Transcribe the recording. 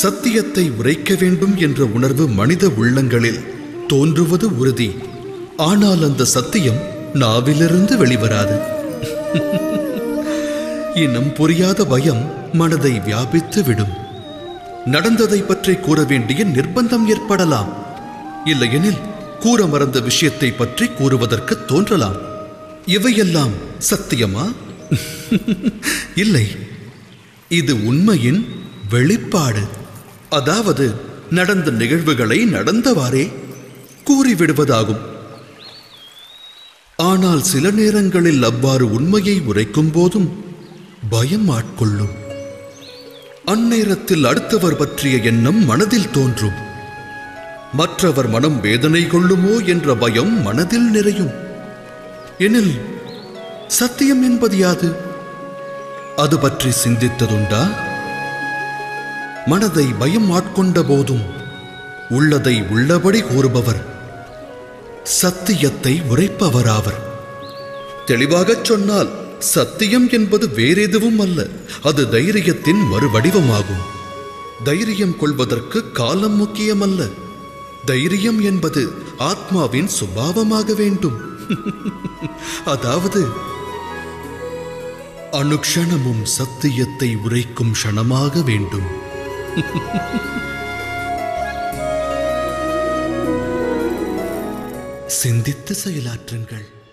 சத்தியத்தை உரைக்க வேண்டும் என்ற உணர்வு மனித உள்ளங்களில் தோன்றுவது உறுதி ஆனால் அந்த சத்தியம் நாவிலிருந்து வெளிவராது இன்னும் புரியாத பயம் மனதை வியாபித்து விடும் நடந்ததை பற்றி கூற வேண்டிய நிர்பந்தம் ஏற்படலாம் இல்லையெனில் கூற மறந்த விஷயத்தை பற்றி கூறுவதற்கு தோன்றலாம் இவையெல்லாம் சத்தியமா இல்லை இது உண்மையின் வெளிப்பாடு அதாவது நடந்த நிகழ்வுகளை நடந்தவாறே கூறிவிடுவதாகும் ஆனால் சில நேரங்களில் அவ்வாறு உண்மையை உரைக்கும் போதும் பயம் ஆட்கொள்ளும் அந்நேரத்தில் அடுத்தவர் பற்றிய எண்ணம் மனதில் தோன்றும் மற்றவர் மனம் வேதனை கொள்ளுமோ என்ற பயம் மனதில் நிறையும் எனில் சத்தியம் என்பது யாது அது பற்றி சிந்தித்ததுண்டா மனதை பயம் ஆட்கொண்ட போதும் உள்ளதை உள்ளபடி கூறுபவர் சத்தியத்தை உரைப்பவராவர் தெளிவாகச் சொன்னால் சத்தியம் என்பது வேறெதுவும் அல்ல அது தைரியத்தின் மறுவடிவமாகும் தைரியம் கொள்வதற்கு காலம் முக்கியமல்ல தைரியம் என்பது ஆத்மாவின் சுபாவமாக வேண்டும் அதாவது அனுக்ஷணமும் சத்தியத்தை உரைக்கும் க்ஷணமாக வேண்டும் சிந்தித்து செயலாற்றுங்கள்